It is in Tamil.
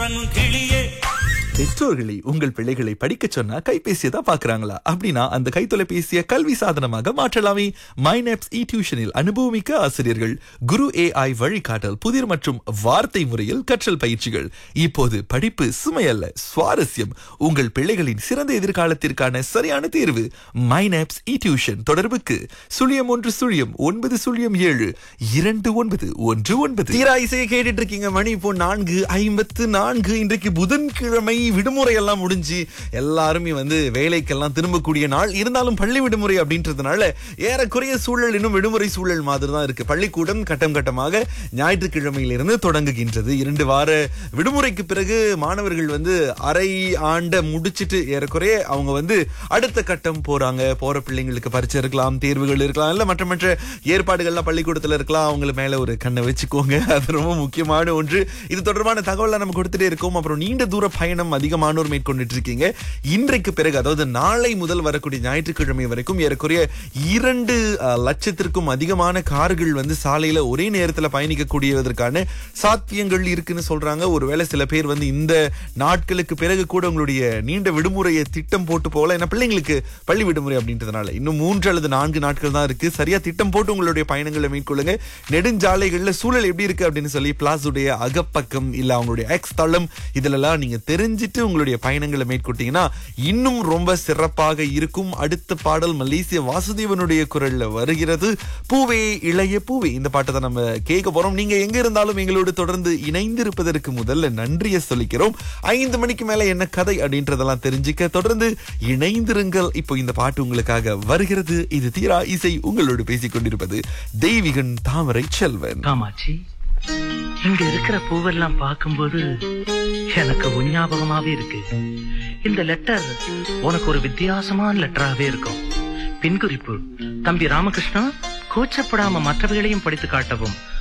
வணங்கும் கிளியே பெற்றோர்களை உங்கள் பிள்ளைகளை படிக்க சொன்னா கைபேசியை தான் பாக்குறாங்களா அப்படின்னா அந்த கைத்தொலைபேசியை கல்வி சாதனமாக மாற்றலாமே மைனப்ஸ் இ டியூஷனில் அனுபவமிக்க ஆசிரியர்கள் குரு ஏஐ வழிகாட்டல் புதிர் மற்றும் வார்த்தை முறையில் கற்றல் பயிற்சிகள் இப்போது படிப்பு சுமையல்ல சுவாரஸ்யம் உங்கள் பிள்ளைகளின் சிறந்த எதிர்காலத்திற்கான சரியான தேர்வு மைனப்ஸ் இ டியூஷன் தொடர்புக்கு சுழியம் ஒன்று சுழியம் ஒன்பது சுழியம் ஏழு இரண்டு ஒன்பது ஒன்று ஒன்பது தீரா இசையை கேட்டுட்டு இருக்கீங்க மணி இப்போ நான்கு ஐம்பத்து நான்கு இன்றைக்கு புதன்கிழமை விடுமுறை எல்லாம் முடிஞ்சு எல்லாருமே வந்து வேலைக்கெல்லாம் திரும்பக்கூடிய நாள் இருந்தாலும் பள்ளி விடுமுறை அப்படின்றதுனால ஏறக்குறைய சூழல் இன்னும் விடுமுறை சூழல் மாதிரி தான் இருக்கு பள்ளிக்கூடம் கட்டம் கட்டமாக ஞாயிற்றுக்கிழமையிலிருந்து தொடங்குகின்றது இரண்டு வார விடுமுறைக்கு பிறகு மாணவர்கள் வந்து அரை ஆண்ட முடிச்சிட்டு ஏறக்குறைய அவங்க வந்து அடுத்த கட்டம் போறாங்க போற பிள்ளைங்களுக்கு பரிச்சை இருக்கலாம் தேர்வுகள் இருக்கலாம் இல்ல மற்ற மற்ற ஏற்பாடுகள்லாம் பள்ளிக்கூடத்துல இருக்கலாம் அவங்க மேல ஒரு கண்ணை வச்சுக்கோங்க அது ரொம்ப முக்கியமான ஒன்று இது தொடர்பான தகவலை நம்ம கொடுத்துட்டே இருக்கோம் அப்புறம் நீண்ட தூர பயணம் அதிகமானோர் மேற்கொண்டுட்டு இருக்கீங்க இன்றைக்கு பிறகு அதாவது நாளை முதல் வரக்கூடிய ஞாயிற்றுக்கிழமை வரைக்கும் ஏறக்குறைய இரண்டு அஹ், லட்சத்திற்கும் அதிகமான கார்கள் வந்து சாலையில ஒரே நேரத்துல பயணிக்கக்கூடியதற்கான சாத்தியங்கள் இருக்குன்னு சொல்றாங்க ஒருவேளை சில பேர் வந்து இந்த நாட்களுக்கு பிறகு கூட உங்களுடைய நீண்ட விடுமுறையை திட்டம் போட்டு போகல ஏன்னா பிள்ளைங்களுக்கு பள்ளி விடுமுறை அப்படின்றதுனால இன்னும் மூன்று அல்லது நான்கு நாட்கள் தான் இருக்கு சரியா திட்டம் போட்டு உங்களுடைய பயணங்களை மேற்கொள்ளுங்க நெடுஞ்சாலைகள்ல சூழல் எப்படி இருக்கு அப்படின்னு சொல்லி பிளாஸுடைய அகப்பக்கம் இல்ல அவங்களுடைய எக்ஸ் தளம் இதுலலாம் நீங்க தெரிஞ்சிட்டு உங்களுடைய பயணங்களை மேற்கொண்டீங்கன்னா இன்னும் ரொம்ப சிறப்பாக இருக்கும் அடுத்த பாடல் மலேசிய வாசுதேவனுடைய குரல்ல வருகிறது பூவே இளைய பூவே இந்த பாட்டை தான் நம்ம கேட்க போறோம் நீங்க எங்க இருந்தாலும் எங்களோடு தொடர்ந்து இணைந்திருப்பதற்கு முதல்ல நன்றியை சொல்லிக்கிறோம் ஐந்து மணிக்கு மேல என்ன கதை அப்படின்றதெல்லாம் தெரிஞ்சுக்க தொடர்ந்து இணைந்திருங்கள் இப்போ இந்த பாட்டு உங்களுக்காக வருகிறது இது தீரா இசை உங்களோடு பேசிக் கொண்டிருப்பது தெய்வீகன் தாமரை செல்வன் காமாட்சி இங்க இருக்கிற பூவெல்லாம் பார்க்கும்போது எனக்கு உன் ஞாபகமாவே இருக்கு இந்த லெட்டர் உனக்கு ஒரு வித்தியாசமான லெட்டராவே இருக்கும் பின்குறிப்பு தம்பி ராமகிருஷ்ணா கூச்சப்படாம மற்றவைகளையும் படித்து காட்டவும்